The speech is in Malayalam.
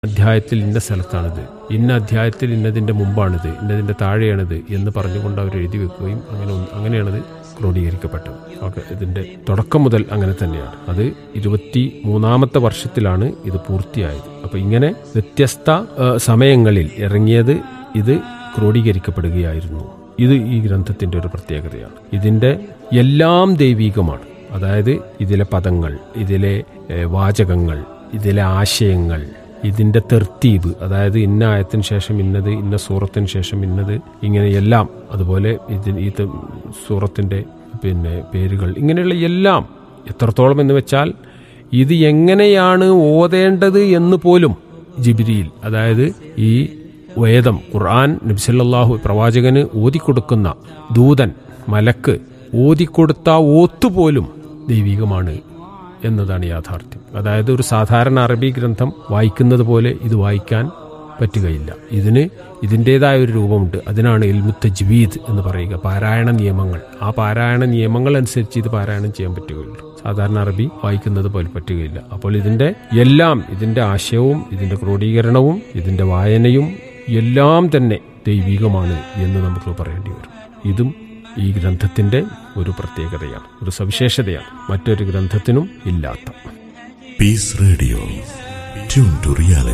അധ്യായത്തിൽ ഇന്ന സ്ഥലത്താണിത് ഇന്ന അധ്യായത്തിൽ ഇന്നതിൻ്റെ മുമ്പാണിത് ഇന്നതിൻ്റെ താഴെയാണിത് എന്ന് പറഞ്ഞുകൊണ്ട് അവർ എഴുതി വെക്കുകയും അങ്ങനെ ഒന്ന് അങ്ങനെയാണത് ക്രോഡീകരിക്കപ്പെട്ടത് ഓക്കെ ഇതിൻ്റെ തുടക്കം മുതൽ അങ്ങനെ തന്നെയാണ് അത് ഇരുപത്തി മൂന്നാമത്തെ വർഷത്തിലാണ് ഇത് പൂർത്തിയായത് അപ്പോൾ ഇങ്ങനെ വ്യത്യസ്ത ആ, സമയങ്ങളിൽ ഇറങ്ങിയത് ഇത് ക്രോഡീകരിക്കപ്പെടുകയായിരുന്നു ഇത് ഈ ഗ്രന്ഥത്തിൻ്റെ ഒരു പ്രത്യേകതയാണ് ഇതിൻ്റെ എല്ലാം ദൈവീകമാണ് അതായത് ഇതിലെ പദങ്ങൾ ഇതിലെ ഏ, വാചകങ്ങൾ ഇതിലെ ആശയങ്ങൾ ഇതിൻ്റെ തെർത്തീബ് അതായത് ഇന്ന ആയത്തിന് ശേഷം ഇന്നത് ഇന്ന സൂറത്തിന് ശേഷം ഇന്നത് ഇങ്ങനെ എല്ലാം അതുപോലെ ഇതിന് ഈ ത- സൂറത്തിൻ്റെ പിന്നെ പേരുകൾ ഇങ്ങനെയുള്ള എല്ലാം എത്രത്തോളം എന്ന് വെച്ചാൽ ഇത് എങ്ങനെയാണ് ഓതേണ്ടത് എന്ന് പോലും ജിബിരിയിൽ അതായത് ഈ വേദം ഖുർആൻ നബ്സല്ലാഹു പ്രവാചകന് ഓതിക്കൊടുക്കുന്ന ദൂതൻ മലക്ക് ഓതിക്കൊടുത്ത ഓത്തുപോലും ദൈവികമാണ് എന്നതാണ് യാഥാർത്ഥ്യം അതായത് ഒരു സാധാരണ അറബി ഗ്രന്ഥം വായിക്കുന്നത് പോലെ ഇത് വായിക്കാൻ പറ്റുകയില്ല ഇതിന് ഇതിൻ്റെതായ ഒരു രൂപമുണ്ട് അതിനാണ് ഇൽമുത്ത ജ്വീദ് എന്ന് പറയുക പാരായണ നിയമങ്ങൾ ആ പാരായണ നിയമങ്ങൾ അനുസരിച്ച് ഇത് പാരായണം ചെയ്യാൻ പറ്റുകയുള്ളൂ സാധാരണ അറബി വായിക്കുന്നത് പോലെ പറ്റുകയില്ല അപ്പോൾ ഇതിൻ്റെ എല്ലാം ഇതിൻ്റെ ആശയവും ഇതിൻ്റെ ക്രോഡീകരണവും ഇതിൻ്റെ വായനയും എല്ലാം തന്നെ ദൈവികമാണ് എന്ന് നമുക്ക് പറയേണ്ടി വരും ഇതും ഈ ഗ്രന്ഥത്തിന്റെ ഒരു പ്രത്യേകതയാണ് ഒരു സവിശേഷതയാണ് മറ്റൊരു ഗ്രന്ഥത്തിനും ഇല്ലാത്ത Peace Radio. Tune to reality.